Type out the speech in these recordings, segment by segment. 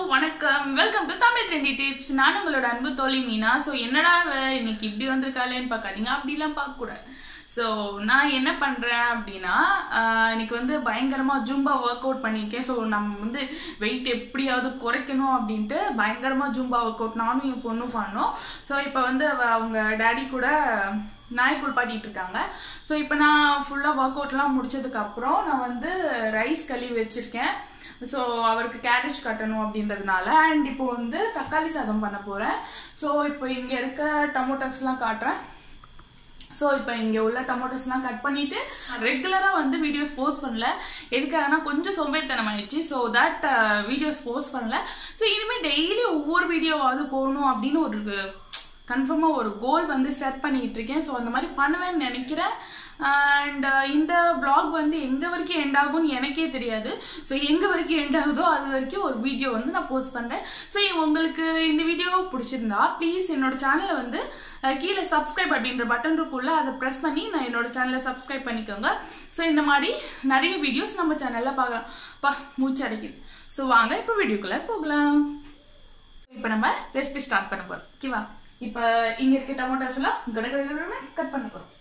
வணக்கம் welcome to Tamil trendy tips நான் உங்களோட அன்பு தோழி மீனா ஸோ என்னடா இவ இன்னைக்கு இப்படி வந்திருக்காளேன்னு பார்க்காதீங்க அப்படிலாம் பார்க்கக்கூடாது ஸோ நான் என்ன பண்ணுறேன் அப்படின்னா ஆஹ், இன்னைக்கு வந்து பயங்கரமாக ஜூம்பா ஒர்க் அவுட் பண்ணியிருக்கேன் ஸோ நம்ம வந்து வெயிட் எப்படியாவது குறைக்கணும் அப்படின்ட்டு பயங்கரமாக ஜூம்பா ஒர்க் அவுட் நானும் என் பொண்ணும் பண்ணோம் ஸோ இப்போ வந்து அவ அவங்க டேடி கூட நாய் குளிப்பாட்டிட்டு இருக்காங்க ஸோ இப்போ நான் ஃபுல்லாக ஒர்க் அவுட்லாம் முடிச்சதுக்கப்புறம் நான் வந்து ரைஸ் கழுவி வச்சுருக்கேன் ஸோ அவருக்கு கேரேஜ் கட்டணும் அப்படின்றதுனால அண்ட் இப்போ வந்து தக்காளி சாதம் பண்ண போகிறேன் ஸோ இப்போ இங்கே இருக்க டொமோட்டோஸ்லாம் காட்டுறேன் ஸோ இப்போ இங்கே உள்ள டொமேட்டோஸ்லாம் கட் பண்ணிட்டு ரெகுலராக வந்து வீடியோஸ் போஸ்ட் பண்ணல எதுக்காகனா கொஞ்சம் சோம்பேறித்தனம் ஆயிடுச்சு ஸோ தட் வீடியோஸ் போஸ்ட் பண்ணல ஸோ இனிமேல் டெய்லி ஒவ்வொரு வீடியோவாவது போகணும் அப்படின்னு ஒரு கன்ஃபார்மாக ஒரு கோல் வந்து செட் பண்ணிட்டு இருக்கேன் ஸோ அந்த மாதிரி பண்ணுவேன்னு நினைக்கிறேன் அண்ட் இந்த vlog வந்து எங்கே வரைக்கும் எண்ட் ஆகும்னு எனக்கே தெரியாது ஸோ எங்கே வரைக்கும் எண்ட் ஆகுதோ அது வரைக்கும் ஒரு வீடியோ வந்து நான் போஸ்ட் பண்ணுறேன் ஸோ உங்களுக்கு இந்த வீடியோ பிடிச்சிருந்தா ப்ளீஸ் என்னோட சேனலை வந்து அஹ், கீழே சப்ஸ்கிரைப் அப்படின்ற பட்டன் இருக்குள்ள அதை ப்ரெஸ் பண்ணி நான் என்னோட சேனலை சப்ஸ்கிரைப் பண்ணிக்கோங்க ஸோ இந்த மாதிரி நிறைய வீடியோஸ் நம்ம சேனலில் பார்க்கலாம் பா மூச்சு அடைக்குது ஸோ வாங்க இப்போ வீடியோக்குள்ளே போகலாம் இப்போ நம்ம ரெசிபி ஸ்டார்ட் பண்ண போறோம் ஓகேவா இப்போ இங்க இருக்க டொமேட்டோஸ் எல்லாம் கடகடன்னு கட் பண்ண போறோம்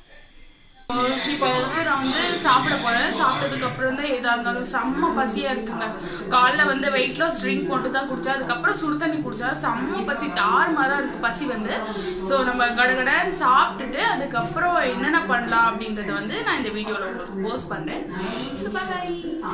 இப்போ வந்து நான் வந்து சாப்பிட போறேன் சாப்பிட்டதுக்கு அப்புறம் தான் எதா இருந்தாலும் செம்ம பசியா இருக்குங்க காலைல வந்து வெயிட் லாஸ் ட்ரிங்க் மட்டும் தான் குடிச்சா அதுக்கப்புறம் சுடு தண்ணி குடிச்சா செம்ம பசி தார் மாரா இருக்கு பசி வந்து ஸோ நம்ம கடகடன்னு சாப்பிட்டுட்டு அதுக்கப்புறம் என்னென்ன பண்ணலாம் அப்படின்றத வந்து நான் இந்த வீடியோல உங்களுக்கு போஸ்ட் பண்றேன் ஸோ பாய்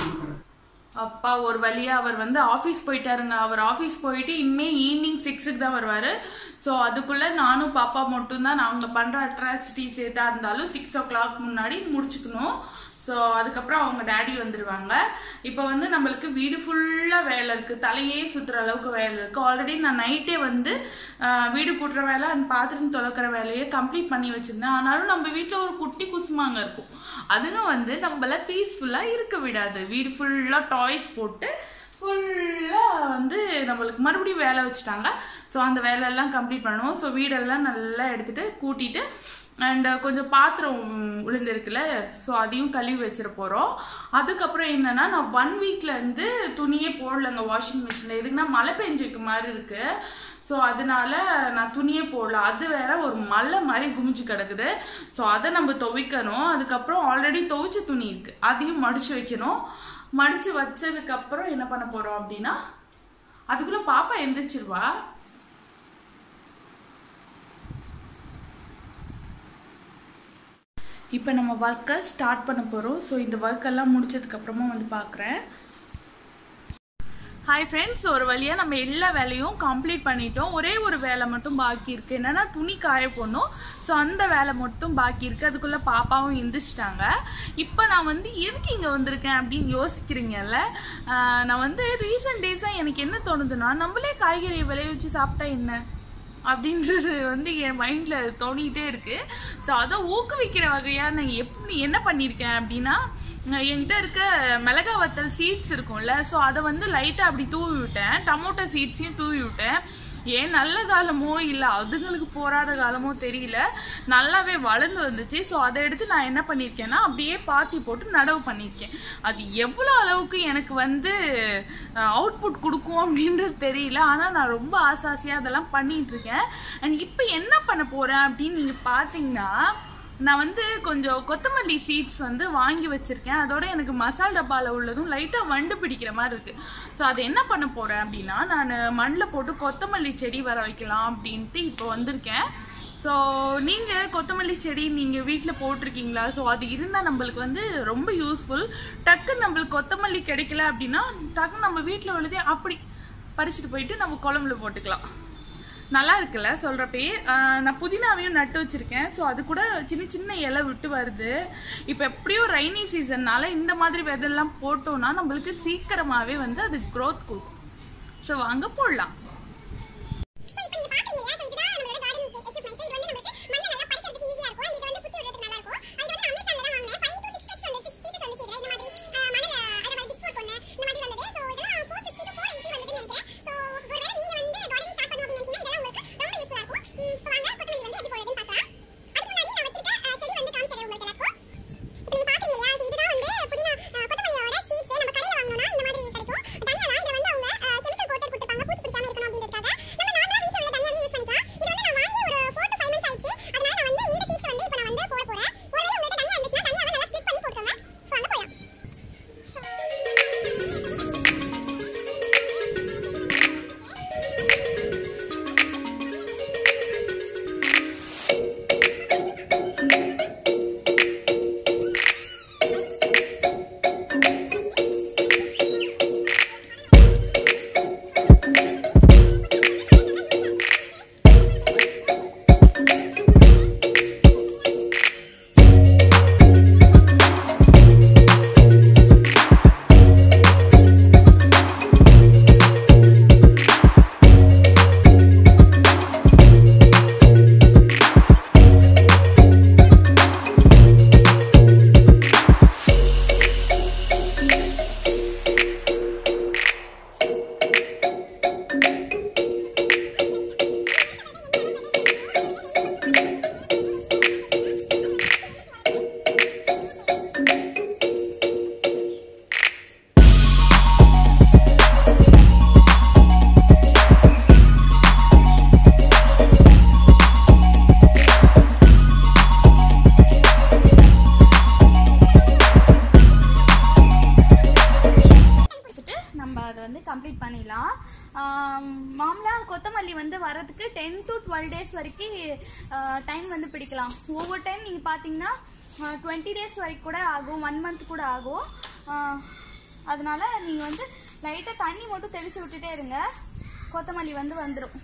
அப்பா ஒரு வழியா அவர் வந்து ஆஃபீஸ் போயிட்டாருங்க அவர் ஆஃபீஸ் போயிட்டு இனிமே ஈவினிங் சிக்ஸுக்கு தான் வருவார் ஸோ அதுக்குள்ள நானும் பாப்பா மட்டும்தான் நாங்கள் பண்ணுற அட்ராசிட்டிஸ் எதாக இருந்தாலும் சிக்ஸ் ஓ கிளாக் முன்னாடி முடிச்சுக்கணும் ஸோ அதுக்கப்புறம் அவங்க டேடி வந்துடுவாங்க இப்போ வந்து நம்மளுக்கு வீடு ஃபுல்லாக வேலை இருக்குது தலையே சுற்றுற அளவுக்கு வேலை இருக்குது ஆல்ரெடி நான் நைட்டே வந்து ஆஹ், வீடு கூட்டுற வேலை அண்ட் பாத்திரம் துளக்கிற வேலையை கம்ப்ளீட் பண்ணி வச்சுருந்தேன் ஆனாலும் நம்ம வீட்டில் ஒரு குட்டி குசுமாங்க இருக்கும் அதுங்க வந்து நம்மள பீஸ்ஃபுல்லாக இருக்க விடாது வீடு ஃபுல்லாக டாய்ஸ் போட்டு ஃபுல்லாக வந்து நம்மளுக்கு மறுபடியும் வேலை வச்சுட்டாங்க ஸோ அந்த வேலையெல்லாம் கம்ப்ளீட் பண்ணுவோம் ஸோ வீடெல்லாம் நல்லா எடுத்துட்டு கூட்டிட்டு அண்ட் கொஞ்சம் பாத்திரம் விழுந்திருக்குல்ல ஸோ அதையும் கழுவி வச்சிட போகிறோம் அதுக்கப்புறம் என்னன்னா நான் ஒன் வீக்ல இருந்து துணியே போடலங்க வாஷிங் மிஷினில் எதுக்குன்னா மழை பெஞ்சிருக்க மாதிரி இருக்கு ஸோ அதனால நான் துணியே போடல அது வேற ஒரு மலை மாதிரி குமிச்சு கிடக்குது ஸோ அதை நம்ம துவைக்கணும் அதுக்கப்புறம் ஆல்ரெடி துவைச்ச துணி இருக்கு அதையும் மடிச்சு வைக்கணும் மடிச்சு வச்சதுக்கு அப்புறம் என்ன பண்ண போறோம் அப்படின்னா அதுக்குள்ள பாப்பா எந்திரிச்சிருவா இப்போ நம்ம ஒர்க்கை ஸ்டார்ட் பண்ண போகிறோம் ஸோ இந்த ஒர்க்கெல்லாம் முடிச்சதுக்கப்புறமா வந்து பார்க்குறேன் ஹாய் ஃப்ரெண்ட்ஸ் ஒரு வழியாக நம்ம எல்லா வேலையும் கம்ப்ளீட் பண்ணிட்டோம் ஒரே ஒரு வேலை மட்டும் பாக்கி இருக்குது என்னன்னா துணி காய போடணும் ஸோ அந்த வேலை மட்டும் பாக்கி இருக்குது அதுக்குள்ளே பாப்பாவும் எந்திரிச்சிட்டாங்க இப்போ நான் வந்து எதுக்கு இங்கே வந்திருக்கேன் அப்படின்னு யோசிக்கிறீங்கல்ல ஆஹ் நான் வந்து ரீசெண்ட் டேஸாக எனக்கு என்ன தோணுதுன்னா நம்மளே காய்கறி விளைய வச்சு சாப்பிட்டா என்ன அப்படின்றது வந்து என் மைண்டில் தோணிகிட்டே இருக்கு ஸோ அதை ஊக்குவிக்கிற வகையாக நான் எப்படி என்ன பண்ணியிருக்கேன் அப்படின்னா நான் என்கிட்ட இருக்க மிளகா வத்தல் சீட்ஸ் இருக்கும்ல ஸோ அதை வந்து லைட்டாக அப்படி தூவி விட்டேன் டமோட்டோ சீட்ஸையும் தூவி விட்டேன் ஏன் நல்ல காலமோ இல்லை அதுங்களுக்கு போராத காலமோ தெரியல நல்லாவே வளர்ந்து வந்துச்சு ஸோ அதை எடுத்து நான் என்ன பண்ணியிருக்கேன்னா அப்படியே பாத்தி போட்டு நடவு பண்ணியிருக்கேன் அது எவ்வளோ அளவுக்கு எனக்கு வந்து அவுட்புட் கொடுக்கும் அப்படின்றது தெரியல ஆனால் நான் ரொம்ப ஆசாசியாக அதெல்லாம் பண்ணிட்டு இருக்கேன் அண்ட் இப்போ என்ன பண்ண போகிறேன் அப்படின்னு நீங்கள் பார்த்தீங்கன்னா நான் வந்து கொஞ்சம் கொத்தமல்லி சீட்ஸ் வந்து வாங்கி வச்சிருக்கேன் அதோட எனக்கு மசால் டப்பாவில் உள்ளதும் லைட்டாக வண்டு பிடிக்கிற மாதிரி இருக்கு ஸோ அதை என்ன பண்ண போறேன் அப்படின்னா நான் மண்ணில் போட்டு கொத்தமல்லி செடி வர வைக்கலாம் அப்படின்ட்டு இப்போ வந்திருக்கேன் ஸோ நீங்கள் கொத்தமல்லி செடி நீங்கள் வீட்டில் போட்டிருக்கீங்களா ஸோ அது இருந்தால் நம்மளுக்கு வந்து ரொம்ப யூஸ்ஃபுல் டக்குன்னு நம்மளுக்கு கொத்தமல்லி கிடைக்கல அப்படின்னா டக்குன்னு நம்ம வீட்டில் உள்ளதே அப்படி பறிச்சுட்டு போயிட்டு நம்ம குழம்புல போட்டுக்கலாம் நல்லா இருக்குல்ல சொல்கிறப்பயே நான் புதினாவையும் நட்டு வச்சுருக்கேன் ஸோ அது கூட சின்ன சின்ன இலை விட்டு வருது இப்போ எப்படியும் ரைனி சீசன்னால இந்த மாதிரி வெதெல்லாம் போட்டோம்னா நம்மளுக்கு சீக்கிரமாகவே வந்து அது க்ரோத் கொடுக்கும் ஸோ வாங்க போடலாம் இப்போ நீங்க பாக்குறீங்க சோ இதுதான் நம்மளோட கார்டனிங் எக்யூப்மென்ட்ஸ் இது வந்து நமக்கு மண்ணை நல்லா பறிக்கிறதுக்கு ஈஸியா இருக்கும் இது வந்து குத்தி விடுறதுக்கு நல்லா இருக்கும் இது வந்து அமேசான்ல தான் வாங்கினேன் 5 to 6 steps வந்து 6 pieces வந்துச்சு இதுல இந்த மாதிரி அஹ், மணல அத மாதிரி டிக் போட் ஒண்ணு இந்த மாதிரி வந்தது சோ இதெல்லாம் 450 to 480 வந்ததுன்னு நினைக்கிறேன் சோ ஒருவேளை நீங்க வந்து கார்டனிங் ஸ்டார்ட் பண்ணணும் அப்படின்னு நினைச்சீங்கன்னா இதெல்லாம் உங்களுக்கு ரொம்ப யூஸ்ஃபுல்லா இருக்கும் ம், இப்போ வாங்க கொத்தமல்லி வந்து எப்படி போடுறதுன்னு பார்க்கலாம் அதுக்கு முன்னாடி நான் வச்சிருக்க அஹ், செடி வந்து காமிச்சறேன் உங்களுக்கு எல்லாருக்கும் இப்போ நீங்க பாக்குறீங்க இல்லையா so இதுதான் வந்து புதினா அஹ், கொத்தமல்லியோட சீட்ஸ் நம்ம கடையில வாங்கணும்னா இந்த மாதிரி கிடைக்கும் தனியா தான் இதை வந்து அவங்க கெமிக்கல் கோட்டட் கம்ப்ளீட் பண்ணிடலாம் மாமலா கொத்தமல்லி வந்து வரதுக்கு டென் டு டுவெல் டேஸ் வரைக்கும் டைம் வந்து பிடிக்கலாம் ஒவ்வொரு டைம் நீங்கள் பார்த்தீங்கன்னா டுவெண்ட்டி டேஸ் வரைக்கும் கூட ஆகும் ஒன் மந்த் கூட ஆகும் ஆஹ், அதனால நீங்கள் வந்து லைட்டாக தண்ணி மட்டும் தெளித்து விட்டுட்டே இருங்க கொத்தமல்லி வந்து வந்துடும்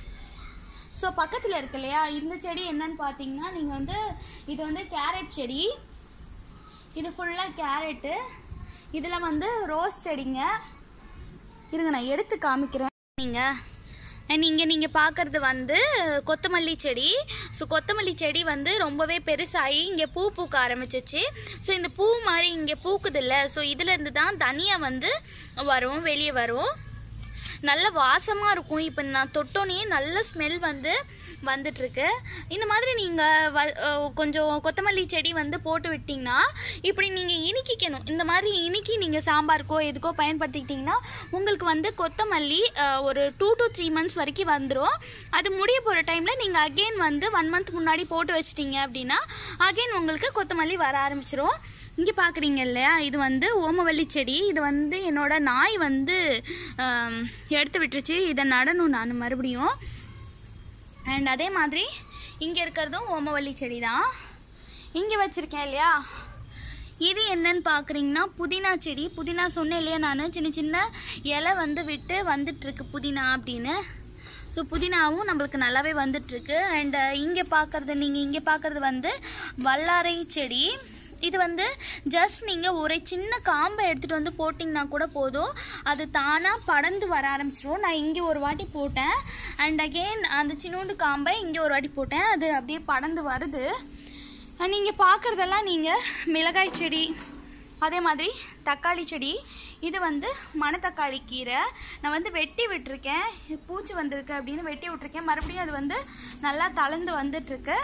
ஸோ பக்கத்தில் இருக்கு இல்லையா இந்த செடி என்னன்னு பார்த்தீங்கன்னா நீங்கள் வந்து இது வந்து கேரட் செடி இது ஃபுல்லாக கேரட்டு இதில் வந்து ரோஸ் செடிங்க இருங்க நான் எடுத்து காமிக்கிறேன் நீங்கள் அண்ட் இங்கே நீங்கள் பார்க்குறது வந்து கொத்தமல்லி செடி ஸோ கொத்தமல்லி செடி வந்து ரொம்பவே பெருசாகி இங்கே பூ பூக்க ஆரம்பிச்சிச்சு ஸோ இந்த பூ மாதிரி இங்கே பூக்குது இல்லை ஸோ இதுலேருந்து தான் தனியாக வந்து வரும் வெளியே வரும் நல்ல வாசமாக இருக்கும் இப்போ நான் தொட்டோன்னே நல்ல ஸ்மெல் வந்து வந்துட்டுருக்கு இந்த மாதிரி நீங்கள் வ அஹ் கொஞ்சம் கொத்தமல்லி செடி வந்து போட்டு விட்டிங்கன்னா இப்படி நீங்கள் இனிக்கிக்கணும் இந்த மாதிரி இனிக்கி நீங்கள் சாம்பாருக்கோ எதுக்கோ பயன்படுத்திக்கிட்டிங்கன்னா உங்களுக்கு வந்து கொத்தமல்லி அஹ், ஒரு டூ டு த்ரீ மந்த்ஸ் வரைக்கும் வந்துடும் அது முடிய போகிற டைமில் நீங்கள் அகெயின் வந்து ஒன் மந்த் முன்னாடி போட்டு வச்சிட்டிங்க அப்படின்னா அகெயின் உங்களுக்கு கொத்தமல்லி வர ஆரம்பிச்சிரும் இங்கே பார்க்குறீங்க இல்லையா இது வந்து ஓமவல்லி செடி இது வந்து என்னோட நாய் வந்து ஆம், எடுத்து விட்டுருச்சு இதை நடணும் நான் மறுபடியும் அண்ட் அதே மாதிரி இங்கே இருக்கிறதும் ஓமவல்லி செடி தான் இங்கே வச்சுருக்கேன் இல்லையா இது என்னன்னு பார்க்குறீங்கன்னா புதினா செடி புதினா சொன்னேன் இல்லையா நான் சின்ன சின்ன இலை வந்து விட்டு வந்துட்டுருக்கு புதினா அப்படின்னு ஸோ புதினாவும் நம்மளுக்கு நல்லாவே வந்துட்டுருக்கு அண்ட் இங்கே பார்க்குறது நீங்கள் இங்கே பார்க்குறது வந்து வல்லாரை செடி இது வந்து ஜஸ்ட் நீங்கள் ஒரு சின்ன காம்பை எடுத்துகிட்டு வந்து போட்டிங்கன்னா கூட போதும் அது தானாக படர்ந்து வர ஆரம்பிச்சிரும் நான் இங்கே ஒரு வாட்டி போட்டேன் அண்ட் அகெயின் அந்த சின்னோண்டு காம்பை இங்கே ஒரு வாட்டி போட்டேன் அது அப்படியே படர்ந்து வருது நீங்கள் பார்க்குறதெல்லாம் நீங்கள் மிளகாய் செடி அதே மாதிரி தக்காளி செடி இது வந்து மணத்தக்காளி கீரை நான் வந்து வெட்டி விட்டுருக்கேன் இது பூச்சி வந்திருக்கு அப்படின்னு வெட்டி விட்டுருக்கேன் மறுபடியும் அது வந்து நல்லா தளர்ந்து வந்துட்டுருக்கு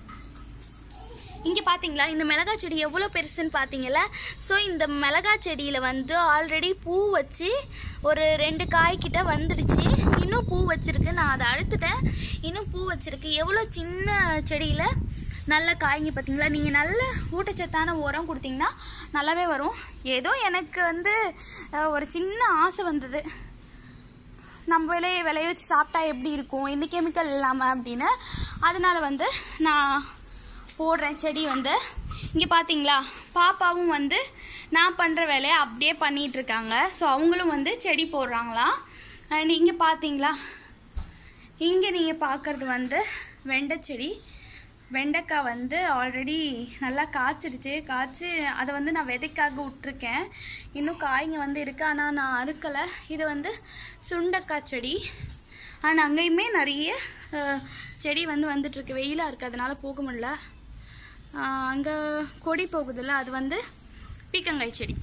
இங்கே பார்த்தீங்களா இந்த மிளகாய் செடி எவ்வளோ பெருசுன்னு பார்த்தீங்களா ஸோ இந்த மிளகாய் செடியில் வந்து ஆல்ரெடி பூ வச்சு ஒரு ரெண்டு காய்கிட்ட வந்துடுச்சு இன்னும் பூ வச்சிருக்கு நான் அதை அழுத்துட்டேன் இன்னும் பூ வச்சிருக்கு எவ்வளோ சின்ன செடியில் நல்ல காய்ங்க பார்த்தீங்களா நீங்கள் நல்ல ஊட்டச்சத்தான உரம் கொடுத்தீங்கன்னா நல்லாவே வரும் ஏதோ எனக்கு வந்து அஹ், ஒரு சின்ன ஆசை வந்தது நம்மளே விளைய வச்சு சாப்பிட்டா எப்படி இருக்கும் எந்த கெமிக்கல் இல்லாமல் அப்படின்னு அதனால வந்து நான் போடுறேன் செடி வந்து இங்கே பார்த்தீங்களா பாப்பாவும் வந்து நான் பண்ணுற வேலையை அப்படியே பண்ணிட்டு இருக்காங்க ஸோ அவங்களும் வந்து செடி போடுறாங்களாம் அண்ட் இங்கே பார்த்தீங்களா இங்கே நீங்கள் பார்க்குறது வந்து வெண்டை செடி வெண்டைக்காய் வந்து ஆல்ரெடி நல்லா காய்ச்சிருச்சு காய்ச்சி அதை வந்து நான் விதைக்காக விட்ருக்கேன் இன்னும் காய்ங்க வந்து இருக்கு ஆனால் நான் அறுக்கலை இது வந்து சுண்டைக்காய் செடி அண்ட் அங்கேயுமே நிறைய அஹ், செடி வந்து வந்துட்டுருக்கு வெயிலாக இருக்குது அதனால போக முடியல அங்கே கொடி போகுதுல்ல அது வந்து பீக்கங்காய் செடி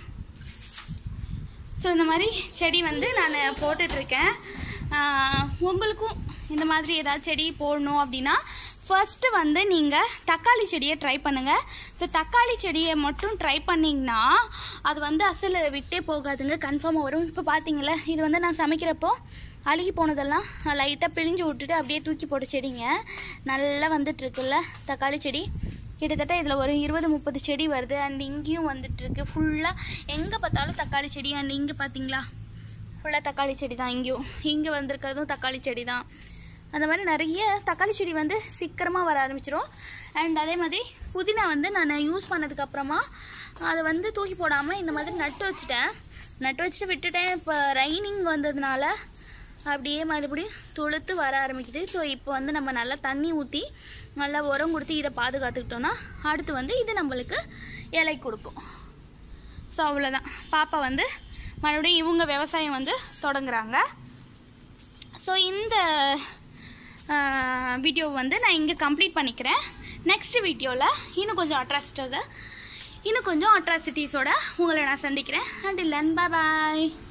ஸோ இந்த மாதிரி செடி வந்து நான் போட்டுட்ருக்கேன் உங்களுக்கும் இந்த மாதிரி ஏதாவது செடி போடணும் அப்படின்னா ஃபர்ஸ்ட்டு வந்து நீங்கள் தக்காளி செடியை ட்ரை பண்ணுங்கள் ஸோ தக்காளி செடியை மட்டும் ட்ரை பண்ணிங்கன்னா அது வந்து அசல் விட்டே போகாதுங்க கன்ஃபார்மாக வரும் இப்போ பார்த்தீங்களா இது வந்து நான் சமைக்கிறப்போ அழுகி போனதெல்லாம் லைட்டாக பிழிஞ்சு விட்டுட்டு அப்படியே தூக்கி போட்ட செடிங்க நல்லா வந்துட்டுருக்குல்ல தக்காளி செடி கிட்டத்தட்ட இதில் ஒரு இருபது முப்பது செடி வருது அண்ட் இங்கேயும் வந்துட்டுருக்கு ஃபுல்லாக எங்கே பார்த்தாலும் தக்காளி செடி அண்ட் இங்கே பார்த்தீங்களா ஃபுல்லாக தக்காளி செடி தான் இங்கேயும் இங்கே வந்திருக்கிறதும் தக்காளி செடி தான் அந்த மாதிரி நிறைய தக்காளி செடி வந்து சீக்கிரமாக வர ஆரம்பிச்சிரும் அண்ட் அதே மாதிரி புதினா வந்து நான் யூஸ் பண்ணதுக்கப்புறமா அதை வந்து தூக்கி போடாமல் இந்த மாதிரி நட்டு வச்சுட்டேன் நட்டு வச்சுட்டு விட்டுட்டேன் இப்போ ரைனிங் வந்ததுனால அப்படியே மறுபடியும் துளுத்து வர ஆரம்பிக்குது ஸோ இப்போ வந்து நம்ம நல்லா தண்ணி ஊற்றி நல்லா உரம் கொடுத்து இதை பாதுகாத்துக்கிட்டோன்னா அடுத்து வந்து இது நம்மளுக்கு இலை கொடுக்கும் ஸோ அவ்வளோதான் பாப்பா வந்து மறுபடியும் இவங்க விவசாயம் வந்து தொடங்குறாங்க ஸோ இந்த வீடியோ வந்து நான் இங்கே கம்ப்ளீட் பண்ணிக்கிறேன் நெக்ஸ்ட் வீடியோவில் இன்னும் கொஞ்சம் அட்ராஸ்டாக இன்னும் கொஞ்சம் அட்ராசிட்டிஸோட உங்களை நான் சந்திக்கிறேன் அண்ட் லன் பாய்